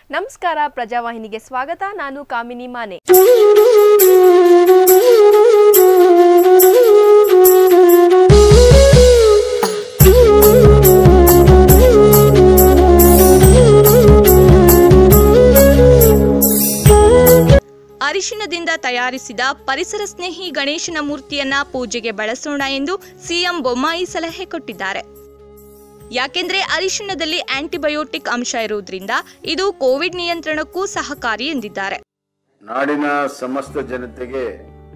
ನಮಸ್ಕಾರ ಪ್ರಜಾವಾಹಿನಿಗೆ ಸ್ವಾಗತ ನಾನು ಕಾಮಿನಿ ಮಾನೆ ಅರಿಶಿಣದಿಂದ ತಯಾರಿಸಿದ ಪರಿಸರ ಸ್ನೇಹಿ ಗಣೇಶನ ಮೂರ್ತಿಯನ್ನ ಪೂಜೆಗೆ ಬಳಸೋಣ ಎಂದು ಸಿಎಂ ಬೊಮ್ಮಾಯಿ ಸಲಹೆ ಕೊಟ್ಟಿದ್ದಾರೆ ಯಾಕೆಂದ್ರೆ ಅರಿಶಿಣದಲ್ಲಿ ಆಂಟಿಬಯೋಟಿಕ್ ಅಂಶ ಇರುವುದರಿಂದ ಇದು ಕೋವಿಡ್ ನಿಯಂತ್ರಣಕ್ಕೂ ಸಹಕಾರಿ ಎಂದಿದ್ದಾರೆ ನಾಡಿನ ಸಮಸ್ತ ಜನತೆಗೆ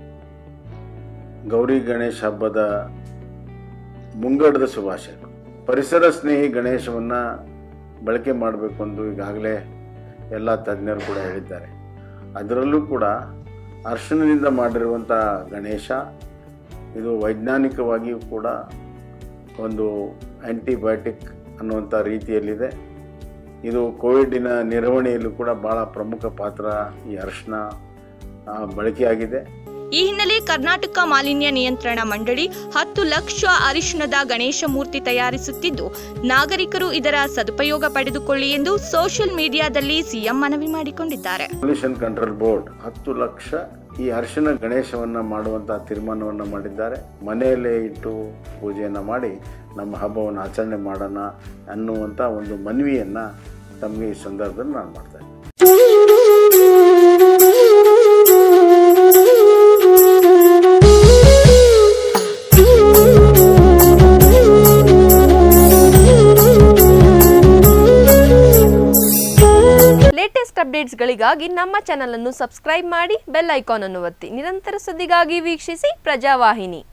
ಗೌರಿ ಗಣೇಶ ಹಬ್ಬದ ಮುಂಗಡದ ಶುಭಾಶಯಗಳು ಪರಿಸರ ಸ್ನೇಹಿ ಗಣೇಶವನ್ನ ಬಳಕೆ ಮಾಡಬೇಕು ಎಂದು ಈಗಾಗಲೇ ಎಲ್ಲ ತಜ್ಞರು ಕೂಡ ಹೇಳಿದ್ದಾರೆ ಅದರಲ್ಲೂ ಕೂಡ ಅರ್ಶಿಣದಿಂದ ಮಾಡಿರುವಂಥ ಗಣೇಶ ಇದು ವೈಜ್ಞಾನಿಕವಾಗಿಯೂ ಕೂಡ ಒಂದು ಆ್ಯಂಟಿಬಯೋಟಿಕ್ ಅನ್ನುವಂಥ ರೀತಿಯಲ್ಲಿದೆ ಇದು ಕೋವಿಡಿನ ನಿರ್ವಹಣೆಯಲ್ಲೂ ಕೂಡ ಬಹಳ ಪ್ರಮುಖ ಪಾತ್ರ ಈ ಅರಿಶಿನ ಆ, ಬಳಕೆಯಾಗಿದೆ ಈ ಹಿನ್ನೆಲೆ ಕರ್ನಾಟಕ ಮಾಲಿನ್ಯ ನಿಯಂತ್ರಣ ಮಂಡಳಿ ಹತ್ತು ಲಕ್ಷ ಅರಿಶಿಣದ ಗಣೇಶ ಮೂರ್ತಿ ತಯಾರಿಸುತ್ತಿದ್ದು ನಾಗರಿಕರು ಇದರ ಸದುಪಯೋಗ ಪಡೆದುಕೊಳ್ಳಿ ಎಂದು ಸೋಷಿಯಲ್ ಮೀಡಿಯಾದಲ್ಲಿ ಸಿಎಂ ಮನವಿ ಮಾಡಿಕೊಂಡಿದ್ದಾರೆ ಪೊಲ್ಯೂಷನ್ ಕಂಟ್ರೋಲ್ ಬೋರ್ಡ್ ಹತ್ತು ಲಕ್ಷ ಈ ಅರಿಶಿನ ಗಣೇಶವನ್ನ ಮಾಡುವಂತಹ ತೀರ್ಮಾನವನ್ನು ಮಾಡಿದ್ದಾರೆ ಮನೆಯಲ್ಲೇ ಇಟ್ಟು ಪೂಜೆಯನ್ನು ಮಾಡಿ ನಮ್ಮ ಹಬ್ಬವನ್ನು ಆಚರಣೆ ಮಾಡೋಣ ಅನ್ನುವಂಥ ಒಂದು ಮನವಿಯನ್ನು ತಮಗೆ ಈ ಸಂದರ್ಭದಲ್ಲಿ ನಾನು ಮಾಡ್ತಾ ಇದ್ದೀನಿ ಲೇಟೆಸ್ಟ್ ಅಪ್ಡೇಟ್ಸ್ಗಳಿಗಾಗಿ ನಮ್ಮ ಚಾನಲ್ ಅನ್ನು ಸಬ್ಸ್ಕ್ರೈಬ್ ಮಾಡಿ ಬೆಲ್ ಐಕಾನ್ ಅನ್ನು ಒತ್ತಿ ನಿರಂತರ ಸುದ್ದಿಗಾಗಿ ವೀಕ್ಷಿಸಿ ಪ್ರಜಾವಾಹಿನಿ